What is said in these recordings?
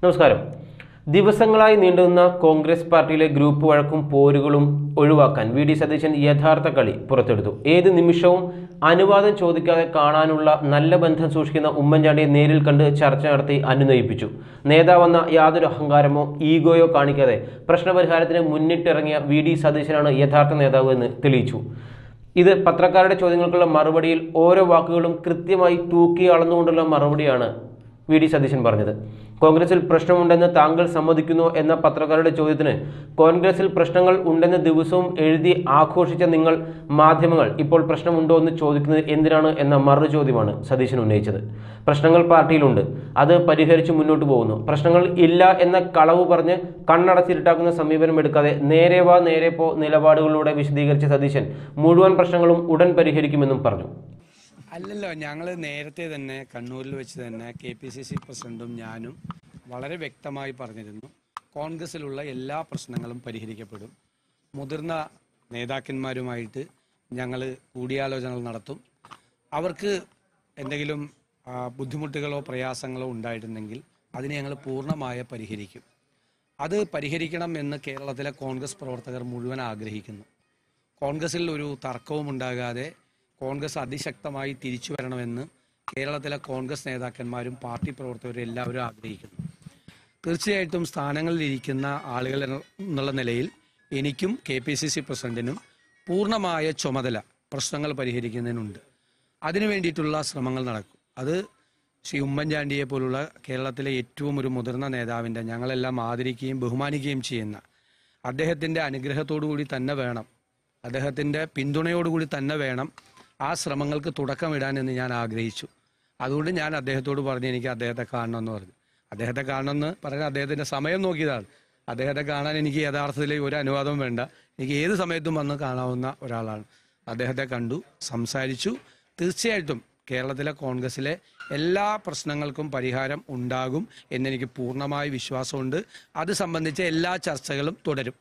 നമസ്കാരം ദിവസങ്ങളായി നീണ്ടുനിന്ന കോൺഗ്രസ് പാർട്ടിയിലെ ഗ്രൂപ്പ് വഴക്കും പോരുകളും ഒഴിവാക്കാൻ വി ഡി സതീശൻ യഥാർത്ഥ കളി പുറത്തെടുത്തു ഏത് നിമിഷവും അനുവാദം ചോദിക്കാതെ കാണാനുള്ള നല്ല ബന്ധം സൂക്ഷിക്കുന്ന ഉമ്മൻചാണ്ടിയെ നേരിൽ കണ്ട് ചർച്ച നടത്തി അനുനയിപ്പിച്ചു നേതാവെന്ന യാതൊരു അഹങ്കാരമോ ഈഗോയോ കാണിക്കാതെ പ്രശ്നപരിഹാരത്തിന് മുന്നിട്ടിറങ്ങിയ വി ഡി സതീശനാണ് യഥാർത്ഥ നേതാവ് എന്ന് തെളിയിച്ചു ഇത് പത്രക്കാരുടെ ചോദ്യങ്ങൾക്കുള്ള മറുപടിയിൽ ഓരോ വാക്കുകളും കൃത്യമായി തൂക്കി അളന്നുകൊണ്ടുള്ള മറുപടിയാണ് വി ഡി സതീശൻ പറഞ്ഞത് കോൺഗ്രസിൽ പ്രശ്നമുണ്ടെന്ന് താങ്കൾ സമ്മതിക്കുന്നു എന്ന പത്രക്കാരുടെ ചോദ്യത്തിന് കോൺഗ്രസിൽ പ്രശ്നങ്ങൾ ഉണ്ടെന്ന് ദിവസവും എഴുതി ആഘോഷിച്ച നിങ്ങൾ മാധ്യമങ്ങൾ ഇപ്പോൾ പ്രശ്നമുണ്ടോ എന്ന് ചോദിക്കുന്നത് എന്തിനാണ് എന്ന മറു ചോദ്യമാണ് സതീശൻ ഉന്നയിച്ചത് പ്രശ്നങ്ങൾ പാർട്ടിയിലുണ്ട് അത് പരിഹരിച്ച് മുന്നോട്ട് പോകുന്നു പ്രശ്നങ്ങൾ ഇല്ല എന്ന കളവ് പറഞ്ഞ് കണ്ണടച്ചിരുട്ടാക്കുന്ന സമീപനം എടുക്കാതെ നേരെ വാ നേരെ പോ നിലപാടുകളിലൂടെ വിശദീകരിച്ച സതീശൻ മുഴുവൻ പ്രശ്നങ്ങളും ഉടൻ പരിഹരിക്കുമെന്നും പറഞ്ഞു അല്ലല്ലോ ഞങ്ങൾ നേരത്തെ തന്നെ കണ്ണൂരിൽ വെച്ച് തന്നെ കെ പി സി സി പ്രസിഡന്റും ഞാനും വളരെ വ്യക്തമായി പറഞ്ഞിരുന്നു കോൺഗ്രസിലുള്ള എല്ലാ പ്രശ്നങ്ങളും പരിഹരിക്കപ്പെടും മുതിർന്ന നേതാക്കന്മാരുമായിട്ട് ഞങ്ങൾ കൂടിയാലോചനകൾ നടത്തും അവർക്ക് എന്തെങ്കിലും ആ, ബുദ്ധിമുട്ടുകളോ പ്രയാസങ്ങളോ ഉണ്ടായിട്ടുണ്ടെങ്കിൽ അതിനെ ഞങ്ങൾ പൂർണ്ണമായ പരിഹരിക്കും അത് പരിഹരിക്കണം എന്ന് കേരളത്തിലെ കോൺഗ്രസ് പ്രവർത്തകർ മുഴുവൻ ആഗ്രഹിക്കുന്നു കോൺഗ്രസിൽ ഒരു തർക്കവും ഉണ്ടാകാതെ കോൺഗ്രസ് അതിശക്തമായി തിരിച്ചു വരണമെന്ന് കേരളത്തിലെ കോൺഗ്രസ് നേതാക്കന്മാരും പാർട്ടി പ്രവർത്തകരും എല്ലാവരും ആഗ്രഹിക്കുന്നു തീർച്ചയായിട്ടും സ്ഥാനങ്ങളിൽ ഇരിക്കുന്ന ആളുകൾ എന്ന- എന്നുള്ള നിലയിൽ എനിക്കും കെ പി സി സി പ്രസിഡന്റിനും പൂർണ്ണമായ ചുമതല പ്രശ്നങ്ങൾ പരിഹരിക്കുന്നതിനുണ്ട് അതിനു വേണ്ടിയിട്ടുള്ള ശ്രമങ്ങൾ നടക്കും അത് ശ്രീ ഉമ്മൻചാണ്ടിയെ പോലുള്ള കേരളത്തിലെ ഏറ്റവും ഒരു മുതിർന്ന നേതാവിൻ്റെ ഞങ്ങളെല്ലാം ആദരിക്കുകയും ബഹുമാനിക്കുകയും ചെയ്യുന്ന അദ്ദേഹത്തിൻ്റെ അനുഗ്രഹത്തോടു കൂടി തന്നെ വേണം അദ്ദേഹത്തിൻ്റെ പിന്തുണയോടുകൂടി തന്നെ വേണം ആ ശ്രമങ്ങൾക്ക് തുടക്കമിടാൻ എന്ന് ഞാൻ ആഗ്രഹിച്ചു അതുകൊണ്ട് ഞാൻ അദ്ദേഹത്തോട് പറഞ്ഞു എനിക്ക് അദ്ദേഹത്തെ കാണണമെന്ന് പറഞ്ഞു അദ്ദേഹത്തെ കാണണമെന്ന് പറഞ്ഞാൽ അദ്ദേഹത്തിൻ്റെ സമയം നോക്കിയതാണ് അദ്ദേഹത്തെ കാണാൻ എനിക്ക് യഥാർത്ഥത്തിൽ ഒരു അനുവാദവും വേണ്ട എനിക്ക് ഏത് സമയത്തും വന്ന് കാണാവുന്ന ഒരാളാണ് അദ്ദേഹത്തെ കണ്ടു സംസാരിച്ചു തീർച്ചയായിട്ടും കേരളത്തിലെ കോൺഗ്രസിലെ എല്ലാ പ്രശ്നങ്ങൾക്കും പരിഹാരം ഉണ്ടാകും എന്നെനിക്ക് പൂർണ്ണമായ വിശ്വാസമുണ്ട് അത് സംബന്ധിച്ച എല്ലാ ചർച്ചകളും തുടരും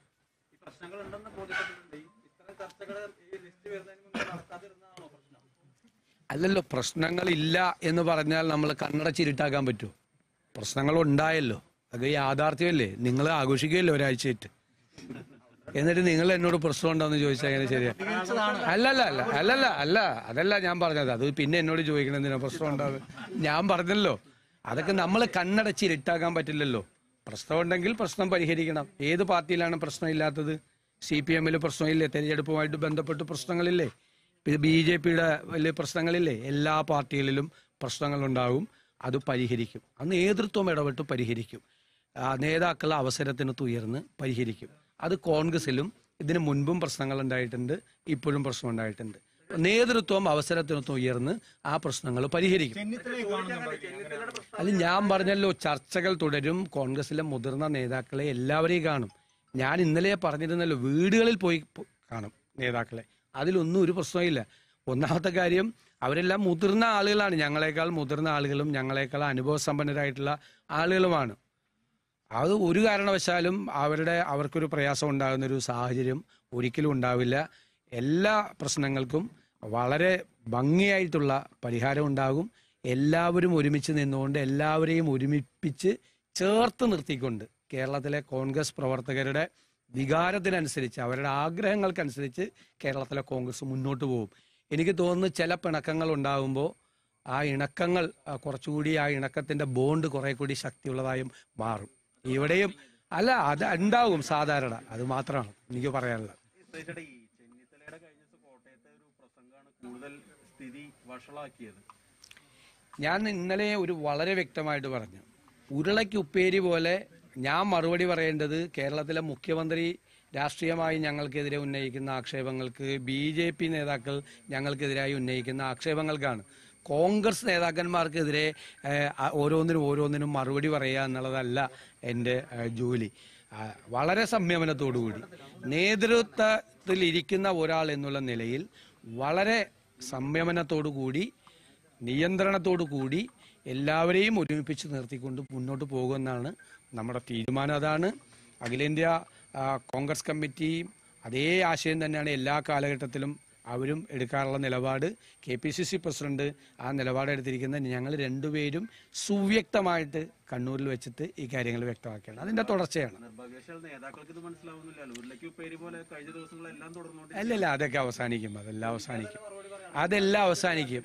അല്ലല്ലോ പ്രശ്നങ്ങളില്ല എന്ന് പറഞ്ഞാൽ നമ്മൾ കണ്ണടച്ചിരുട്ടാക്കാൻ പറ്റുമോ പ്രശ്നങ്ങൾ ഉണ്ടായല്ലോ അത് യാഥാർത്ഥ്യമല്ലേ നിങ്ങൾ ആഘോഷിക്കുകയല്ലോ ഒരാഴ്ചയായിട്ട് എന്നിട്ട് നിങ്ങൾ എന്നോട് പ്രശ്നം ഉണ്ടോന്ന് ചോദിച്ചാൽ എങ്ങനെ ശരിയാ അല്ലല്ല അല്ല അല്ലല്ല അല്ല അതല്ല ഞാൻ പറഞ്ഞത് അത് പിന്നെ എന്നോട് ചോദിക്കണം എന്തിനാ പ്രശ്നം ഉണ്ടാവുക ഞാൻ പറഞ്ഞല്ലോ അതൊക്കെ നമ്മൾ കണ്ണടച്ച് ഇരുട്ടാക്കാൻ പറ്റില്ലല്ലോ പ്രശ്നം ഉണ്ടെങ്കിൽ പ്രശ്നം പരിഹരിക്കണം ഏത് പാർട്ടിയിലാണ് പ്രശ്നമില്ലാത്തത് സി പി എമ്മിൽ പ്രശ്നമില്ലേ തെരഞ്ഞെടുപ്പുമായിട്ട് ബന്ധപ്പെട്ട് പ്രശ്നങ്ങളില്ലേ ബി ജെ പിയുടെ വലിയ പ്രശ്നങ്ങളില്ലേ എല്ലാ പാർട്ടികളിലും പ്രശ്നങ്ങളുണ്ടാകും അത് പരിഹരിക്കും ആ നേതൃത്വം ഇടപെട്ട് പരിഹരിക്കും ആ നേതാക്കൾ അവസരത്തിന് തുയർന്ന് പരിഹരിക്കും അത് കോൺഗ്രസിലും ഇതിനു മുൻപും പ്രശ്നങ്ങൾ ഉണ്ടായിട്ടുണ്ട് ഇപ്പോഴും പ്രശ്നം ഉണ്ടായിട്ടുണ്ട് നേതൃത്വം അവസരത്തിന് ഉയർന്ന് ആ പ്രശ്നങ്ങൾ പരിഹരിക്കും അല്ല ഞാൻ പറഞ്ഞല്ലോ ചർച്ചകൾ തുടരും കോൺഗ്രസിലെ മുതിർന്ന നേതാക്കളെ എല്ലാവരെയും കാണും ഞാൻ ഇന്നലെ പറഞ്ഞിരുന്നല്ലോ വീടുകളിൽ പോയി പോ- കാണും നേതാക്കളെ അതിലൊന്നും ഒരു പ്രശ്നമില്ല ഒന്നാമത്തെ കാര്യം അവരെല്ലാം മുതിർന്ന ആളുകളാണ് ഞങ്ങളെക്കാൾ മുതിർന്ന ആളുകളും ഞങ്ങളെക്കാൾ അനുഭവസമ്പന്നരായിട്ടുള്ള ആളുകളുമാണ് അത് ഒരു കാരണവശാലും അവരുടെ അവർക്കൊരു പ്രയാസം ഉണ്ടാകുന്ന ഒരു സാഹചര്യം ഒരിക്കലും ഉണ്ടാവില്ല എല്ലാ പ്രശ്നങ്ങൾക്കും വളരെ ഭംഗിയായിട്ടുള്ള പരിഹാരം ഉണ്ടാകും എല്ലാവരും ഒരുമിച്ച് നിന്നുകൊണ്ട് എല്ലാവരെയും ഒരുമിപ്പിച്ച് ചേർത്ത് നിർത്തിക്കൊണ്ട് കേരളത്തിലെ കോൺഗ്രസ് പ്രവർത്തകരുടെ വികാരത്തിനനുസരിച്ച് അവരുടെ ആഗ്രഹങ്ങൾക്കനുസരിച്ച് കേരളത്തിലെ കോൺഗ്രസ് മുന്നോട്ട് പോകും എനിക്ക് തോന്നുന്നു ചില പിണക്കങ്ങൾ ഉണ്ടാകുമ്പോൾ ആ ഇണക്കങ്ങൾ ആ, കുറച്ചുകൂടി ആ ഇണക്കത്തിന്റെ ബോണ്ട് കുറെ കൂടി ശക്തിയുള്ളതായും മാറും ഇവിടെയും അല്ല അത് ഉണ്ടാവും സാധാരണ അത് മാത്രമാണ് എനിക്ക് പറയാനുള്ളത് ചേട്ടാ ഈ ചെന്നിത്തലയുടെ കഴിഞ്ഞ ദിവസം കോട്ടയത്തെ ഒരു പ്രസംഗമാണ് കൂടുതൽ സ്ഥിതി വഷളാക്കിയത് ഞാൻ ഇന്നലെ ഒരു വളരെ വ്യക്തമായിട്ട് പറഞ്ഞു ഉരുളയ്ക്ക് ഉപ്പേരി പോലെ ഞാൻ മറുപടി പറയേണ്ടത് കേരളത്തിലെ മുഖ്യമന്ത്രി രാഷ്ട്രീയമായി ഞങ്ങൾക്കെതിരെ ഉന്നയിക്കുന്ന ആക്ഷേപങ്ങൾക്ക് ബി ജെ പി നേതാക്കൾ ഞങ്ങൾക്കെതിരായി ഉന്നയിക്കുന്ന ആക്ഷേപങ്ങൾക്കാണ് കോൺഗ്രസ് നേതാക്കന്മാർക്കെതിരെ ഏഹ്, ആ- ഓരോന്നിനും ഓരോന്നിനും മറുപടി പറയുക എന്നുള്ളതല്ല എൻ്റെ ഏഹ്, ജോലി ആ, വളരെ സംയമനത്തോടുകൂടി നേതൃത്വത്തിൽ ഇരിക്കുന്ന ഒരാൾ എന്നുള്ള നിലയിൽ വളരെ സംയമനത്തോടു കൂടി നിയന്ത്രണത്തോടു കൂടി എല്ലാവരെയും ഒരുമിപ്പിച്ച് നിർത്തിക്കൊണ്ട് മുന്നോട്ട് പോകുമെന്നാണ് നമ്മുടെ തീരുമാനം അതാണ് അഖിലേന്ത്യാ ആ, കോൺഗ്രസ് കമ്മിറ്റി അതേ ആശയം തന്നെയാണ് എല്ലാ കാലഘട്ടത്തിലും അവരും എടുക്കാറുള്ള നിലപാട് K P C C president ആ നിലപാട് എടുത്തിരിക്കുന്ന ഞങ്ങൾ രണ്ടുപേരും സുവ്യക്തമായിട്ട് കണ്ണൂരിൽ വെച്ചിട്ട് ഈ കാര്യങ്ങൾ വ്യക്തമാക്കുകയാണ് അതിന്റെ തുടർച്ചയാണ് നിർഭാഗ്യവശാൽ നേതാക്കൾക്ക് ഇത് മനസ്സിലാവുന്നില്ലല്ലോ ഉരുളയ്ക്ക് ഉപ്പേരി പോലെ കഴിഞ്ഞ ദിവസങ്ങളെല്ലാം തുടർന്നുകൊണ്ട് അല്ലല്ല അതൊക്കെ അവസാനിക്കും അതെല്ലാം അവസാനിക്കും അതെല്ലാം അവസാനിക്കും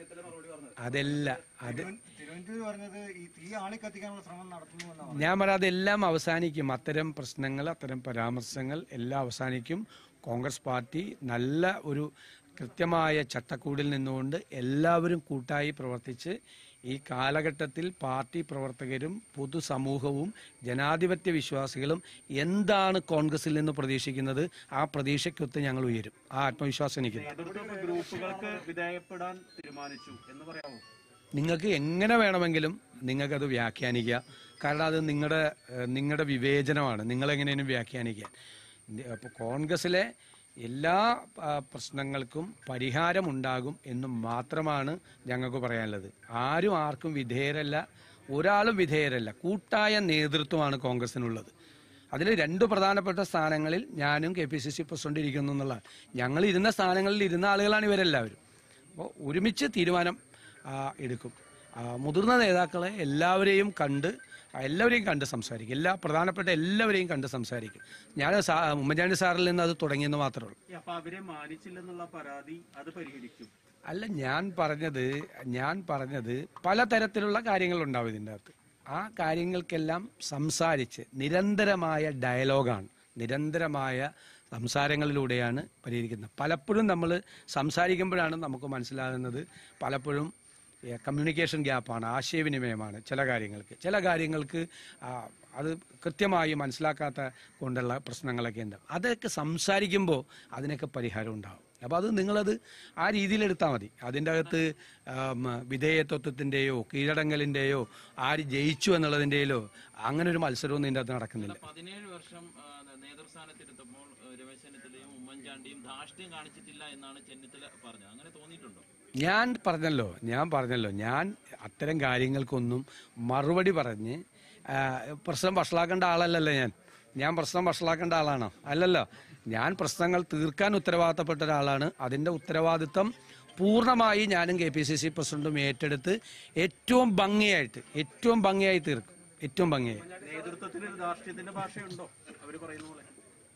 അതല്ല അത് തിരുവനന്തപുരം പറഞ്ഞത് ഈ തീ ആളി കത്തിക്കാനുള്ള ശ്രമം നടത്തുന്നു എന്നാണ് ഞാൻ പറയാം അതെല്ലാം അവസാനിക്കും അത്തരം പ്രശ്നങ്ങൾ അത്തരം പരാമർശങ്ങൾ എല്ലാം അവസാനിക്കും കോൺഗ്രസ് പാർട്ടി നല്ല ഒരു കൃത്യമായ ചട്ടക്കൂടിൽ നിന്നുകൊണ്ട് എല്ലാവരും കൂട്ടായി പ്രവർത്തിച്ച് ഈ കാലഘട്ടത്തിൽ പാർട്ടി പ്രവർത്തകരും പൊതുസമൂഹവും ജനാധിപത്യ വിശ്വാസികളും എന്താണ് കോൺഗ്രസിൽ നിന്ന് പ്രതീക്ഷിക്കുന്നത് ആ പ്രതീക്ഷയ്ക്കൊത്ത് ഞങ്ങൾ ഉയരും ആ ആത്മവിശ്വാസം എനിക്കുണ്ട് നേതൃത്വ ഗ്രൂപ്പുകൾക്ക് വിധേയപ്പെടാൻ തീരുമാനിച്ചു എന്ന് പറയാമോ നിങ്ങൾക്ക് എങ്ങനെ വേണമെങ്കിലും നിങ്ങൾക്കത് വ്യാഖ്യാനിക്കുക കാരണം അത് നിങ്ങളുടെ ഏഹ്, നിങ്ങളുടെ വിവേചനമാണ് നിങ്ങളെങ്ങനെയും വ്യാഖ്യാനിക്കാൻ അപ്പോൾ കോൺഗ്രസിലെ എല്ലാ ആ, പ്രശ്നങ്ങൾക്കും പരിഹാരമുണ്ടാകും എന്ന് മാത്രമാണ് ഞങ്ങൾക്ക് പറയാനുള്ളത് ആരും ആർക്കും വിധേയരല്ല ഒരാളും വിധേയരല്ല കൂട്ടായ നേതൃത്വമാണ് കോൺഗ്രസിനുള്ളത് അതിൽ രണ്ട് പ്രധാനപ്പെട്ട സ്ഥാനങ്ങളിൽ ഞാനും K P C C president ഇരിക്കുന്നു എന്നുള്ള ഞങ്ങൾ ഇരുന്ന സ്ഥാനങ്ങളിൽ ഇരുന്ന ആളുകളാണ് ഇവരെല്ലാവരും അപ്പോൾ ഒരുമിച്ച് തീരുമാനം ആ, എടുക്കും ആ, മുതിർന്ന നേതാക്കളെ എല്ലാവരെയും കണ്ട് ആ, എല്ലാവരെയും കണ്ട് സംസാരിക്കും എല്ലാ പ്രധാനപ്പെട്ട എല്ലാവരെയും കണ്ട് സംസാരിക്കും ഞാൻ സാ ഉമ്മൻചാണ്ടി സാറിൽ നിന്ന് അത് തുടങ്ങിയെന്ന് മാത്രമേ ഉള്ളൂ അപ്പൊ അവരെ മാനിച്ചില്ലെന്നുള്ള പരാതി അത് പരിഹരിക്കും അല്ല ഞാൻ പറഞ്ഞത് ഞാൻ പറഞ്ഞത് പലതരത്തിലുള്ള കാര്യങ്ങളുണ്ടാവും ഇതിൻ്റെ അകത്ത് ആ കാര്യങ്ങൾക്കെല്ലാം സംസാരിച്ച് നിരന്തരമായ ഡയലോഗാണ് നിരന്തരമായ സംസാരങ്ങളിലൂടെയാണ് പരിഹരിക്കുന്നത് പലപ്പോഴും നമ്മൾ സംസാരിക്കുമ്പോഴാണ് നമുക്ക് മനസ്സിലാകുന്നത് പലപ്പോഴും കമ്മ്യൂണിക്കേഷൻ ഗ്യാപ്പാണ് ആശയവിനിമയമാണ് ചില കാര്യങ്ങൾക്ക് ചില കാര്യങ്ങൾക്ക് ആ, അത് കൃത്യമായി മനസ്സിലാക്കാത്ത കൊണ്ടുള്ള പ്രശ്നങ്ങളൊക്കെ ഉണ്ട് അതൊക്കെ സംസാരിക്കുമ്പോൾ അതിനൊക്കെ പരിഹാരം ഉണ്ടാവും അപ്പോൾ അത് നിങ്ങളത് ആ രീതിയിൽ എടുത്താൽ മതി അതിൻ്റെ അകത്ത് ആം, വിധേയത്വത്തിൻ്റെയോ കീഴടങ്ങലിൻ്റെയോ ആര് ജയിച്ചു എന്നുള്ളതിൻ്റെയോ അങ്ങനെ ഒരു മത്സരമൊന്നും ഇതിൻ്റെ അകത്ത് നടക്കുന്നില്ല പതിനേഴ് വർഷം ആ, നേതൃസ്ഥാനത്തിരുത്തപ്പോൾ ആ, രമേശ് ചെന്നിത്തലയും ഉമ്മൻചാണ്ടിയും ധാർഷ്ട്യം കാണിച്ചിട്ടില്ല എന്നാണ് ചെന്നിത്തല പറഞ്ഞത് അങ്ങനെ തോന്നിയിട്ടുണ്ടോ ഞാൻ പറഞ്ഞല്ലോ ഞാൻ പറഞ്ഞല്ലോ ഞാൻ അത്തരം കാര്യങ്ങൾക്കൊന്നും മറുപടി പറഞ്ഞ് ആ, പ്രശ്നം വഷളാക്കേണ്ട ആളല്ലല്ലോ ഞാൻ ഞാൻ പ്രശ്നം വഷളാക്കേണ്ട ആളാണോ അല്ലല്ലോ ഞാൻ പ്രശ്നങ്ങൾ തീർക്കാൻ ഉത്തരവാദിത്തപ്പെട്ട ഒരാളാണ് അതിൻ്റെ ഉത്തരവാദിത്തം പൂർണ്ണമായി ഞാനും കെ പി സി സി പ്രസിഡന്റും ഏറ്റെടുത്ത് ഏറ്റവും ഭംഗിയായിട്ട് ഏറ്റവും ഭംഗിയായി തീർക്കും ഏറ്റവും ഭംഗിയായി നേതൃത്വത്തിൽ ഒരു ധാർഷ്ട്യത്തിന്റെ ഭാഷയുണ്ടോ അവര് പറയുന്ന പോലെ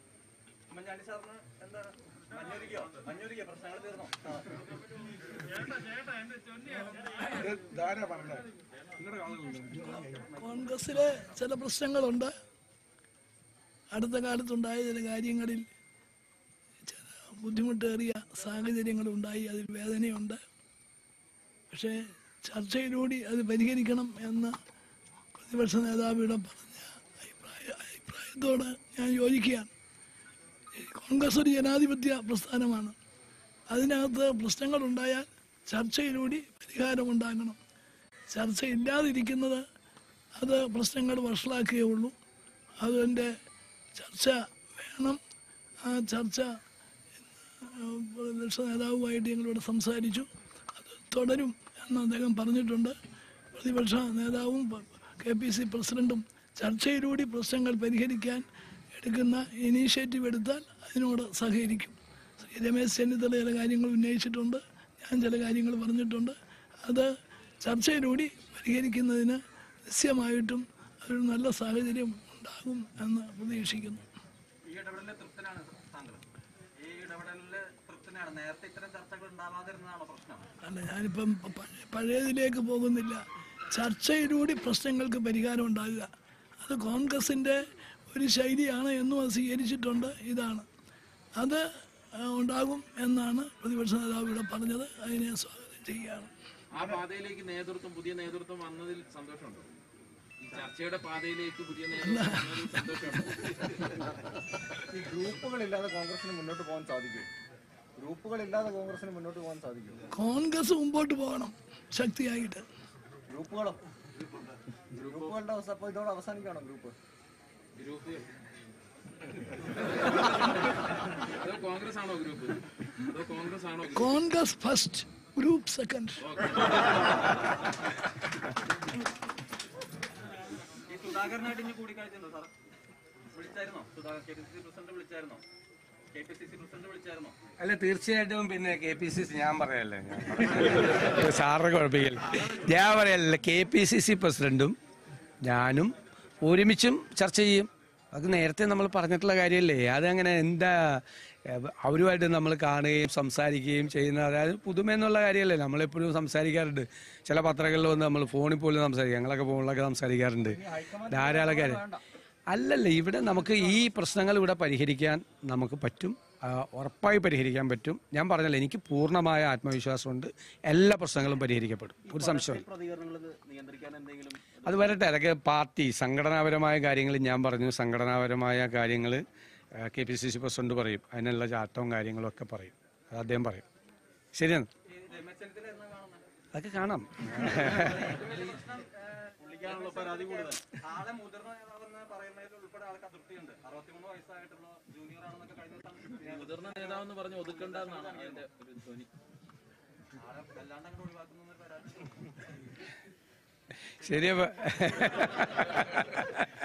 കോൺഗ്രസ്സിലെ ചില പ്രശ്നങ്ങളുണ്ട് അടുത്ത കാലത്തുണ്ടായ ചില കാര്യങ്ങളിൽ ചില ബുദ്ധിമുട്ടേറിയ സാഹചര്യങ്ങളുണ്ടായി അതിൽ വേദനയുണ്ട് പക്ഷേ ചർച്ചയിലൂടെ അത് പരിഹരിക്കണം എന്ന് പ്രതിപക്ഷ നേതാവ് ഇവിടെ പറഞ്ഞ അഭിപ്രായ അഭിപ്രായത്തോട് ഞാൻ യോജിക്കുകയാണ് കോൺഗ്രസ് ഒരു ജനാധിപത്യ പ്രസ്ഥാനമാണ് അതിനകത്ത് പ്രശ്നങ്ങളുണ്ടായാൽ ചർച്ചയിലൂടെ പരിഹാരമുണ്ടാകണം ചർച്ച ഇല്ലാതിരിക്കുന്നത് അത് പ്രശ്നങ്ങൾ വഷളാക്കുകയുള്ളൂ അതുകൊണ്ട് ചർച്ച വേണം ആ ചർച്ച ഇന്ന് പ്രതിപക്ഷ നേതാവുമായിട്ട് ഞങ്ങളിവിടെ സംസാരിച്ചു അത് തുടരും എന്ന് അദ്ദേഹം പറഞ്ഞിട്ടുണ്ട് പ്രതിപക്ഷ നേതാവും കെ പി സി പ്രസിഡന്റും ചർച്ചയിലൂടെ പ്രശ്നങ്ങൾ പരിഹരിക്കാൻ എടുക്കുന്ന ഇനീഷ്യേറ്റീവ് എടുത്താൽ അതിനോട് സഹകരിക്കും ശ്രീ രമേശ് ചെന്നിത്തല ചില കാര്യങ്ങൾ ഉന്നയിച്ചിട്ടുണ്ട് ഞാൻ ചില കാര്യങ്ങൾ പറഞ്ഞിട്ടുണ്ട് അത് ചർച്ചയിലൂടെ പരിഹരിക്കുന്നതിന് നിശ്ചയമായിട്ടും ഒരു നല്ല സാഹചര്യം ഉണ്ടാകും എന്ന് പ്രതീക്ഷിക്കുന്നു ഈ ഇടപെടലിൽ തൃപ്തനാണ് താങ്കൾ ഈ ഇടപെടലിൽ തൃപ്തനാണ് നേരത്തെ ഇത്തരം ചർച്ചകൾ ഉണ്ടാവാതിരുന്നതാണോ പ്രശ്നം അല്ല ഞാനിപ്പം പ- പഴ- പഴയതിലേക്ക് പോകുന്നില്ല ചർച്ചയിലൂടെ പ്രശ്നങ്ങൾക്ക് പരിഹാരം ഉണ്ടാകുക അത് കോൺഗ്രസിൻ്റെ ഒരു ശൈലിയാണ് എന്നും അത് സ്വീകരിച്ചിട്ടുണ്ട് ഇതാണ് അത് ആ, ഉണ്ടാകും എന്നാണ് പ്രതിപക്ഷ നേതാവ് ഇവിടെ പറഞ്ഞത് അതിനെ സ്വാഗതം ചെയ്യുകയാണ് ആ പാതയിലേക്ക് നേതൃത്വം പുതിയ നേതൃത്വം വന്നതിൽ സന്തോഷമുണ്ടോ ഈ ചർച്ചയുടെ പാതയിലേക്ക് പുതിയ നേതൃത്വം വന്നതിൽ സന്തോഷമുണ്ടോ ഈ ഗ്രൂപ്പുകളില്ലാതെ കോൺഗ്രസിന് മുന്നോട്ട് പോകാൻ സാധിക്കും ഗ്രൂപ്പുകളില്ലാതെ കോൺഗ്രസിന് മുന്നോട്ട് പോകാൻ സാധിക്കും കോൺഗ്രസ് മുമ്പോട്ട് പോകണം ശക്തിയായിട്ട് ഗ്രൂപ്പുകളും ഗ്രൂപ്പുകളുടെ അവസ്ഥ അപ്പോൾ ഇതോടെ അവസാനിക്കുകയാണോ ഗ്രൂപ്പ് ഗ്രൂപ്പ് അതോ കോൺഗ്രസ് ആണോ ഗ്രൂപ്പ് അതോ കോൺഗ്രസ് ആണോ group? Congress first group second ഈ സുധാകരനായിട്ട് ഇനി കൂടിക്കാഴ്ച ഉണ്ടോ സാർ വിളിച്ചായിരുന്നോ Sudhakar K P C C president വിളിച്ചായിരുന്നോ K P C C president വിളിച്ചായിരുന്നോ അല്ല തീർച്ചയായിട്ടും പിന്നെ കെ പി സി സി ഞാൻ പറയല്ലേ ഞാൻ പറയാം. സാറിന് കുഴപ്പമില്ല ഞാൻ പറയല്ല കെ പി സി സി പ്രസിഡന്റും ഞാനും ഒരുമിച്ചും ചർച്ച ചെയ്യും അത് നേരത്തെ നമ്മൾ പറഞ്ഞിട്ടുള്ള കാര്യമല്ലേ അതങ്ങനെ എന്താ ഏഹ്, അവരുമായിട്ട് നമ്മൾ കാണുകയും സംസാരിക്കുകയും ചെയ്യുന്ന അതായത് പുതുമ എന്നുള്ള കാര്യമല്ലേ നമ്മളെപ്പോഴും സംസാരിക്കാറുണ്ട് ചില പത്രങ്ങളിൽ വന്ന് നമ്മൾ ഫോണിൽ പോലും സംസാരിക്കും ഞങ്ങളൊക്കെ ഫോണിലൊക്കെ സംസാരിക്കാറുണ്ട് ധാരാളം കാര്യം അല്ലല്ല ഇവിടെ നമുക്ക് ഈ പ്രശ്നങ്ങൾ ഇവിടെ പരിഹരിക്കാൻ നമുക്ക് പറ്റും ആ, ഉറപ്പായി പരിഹരിക്കാൻ പറ്റും ഞാൻ പറഞ്ഞല്ലോ എനിക്ക് പൂർണ്ണമായ ആത്മവിശ്വാസമുണ്ട് എല്ലാ പ്രശ്നങ്ങളും പരിഹരിക്കപ്പെടും ഒരു സംശയമില്ല പ്രതികരണങ്ങൾ നിയന്ത്രിക്കാൻ എന്തെങ്കിലും അത് വരട്ടെ അതൊക്കെ പാർട്ടി സംഘടനാപരമായ കാര്യങ്ങൾ ഞാൻ പറഞ്ഞു സംഘടനാപരമായ കാര്യങ്ങൾ K P C C president പറയും അതിനുള്ള ചാട്ടവും കാര്യങ്ങളും ഒക്കെ പറയും അത് അദ്ദേഹം പറയും ശരിയാണ് അതൊക്കെ കാണാം പുള്ളിക്കാനുള്ള പരാതി കൂടുതൽ ആളെ മുതിർന്ന നേതാവെന്ന് പറയുന്നതിൽ ഉൾപ്പെടെ ആൾക്ക് അതൃപ്തിയുണ്ട് അറുപത്തിമൂന്ന് വയസ്സായിട്ടുള്ള ജൂനിയർ ആണെന്നൊക്കെ കഴിഞ്ഞ ദിവസം മുതിർന്ന നേതാവെന്ന് പറഞ്ഞ് ഒതുക്കണ്ടെന്നാണ് അതിന്റെ ഒരു ധ്വനി ആളെ വല്ലാണ്ട് അങ്ങോട്ട് ഒഴിവാക്കുന്ന പരാതി ശരിയപ്പ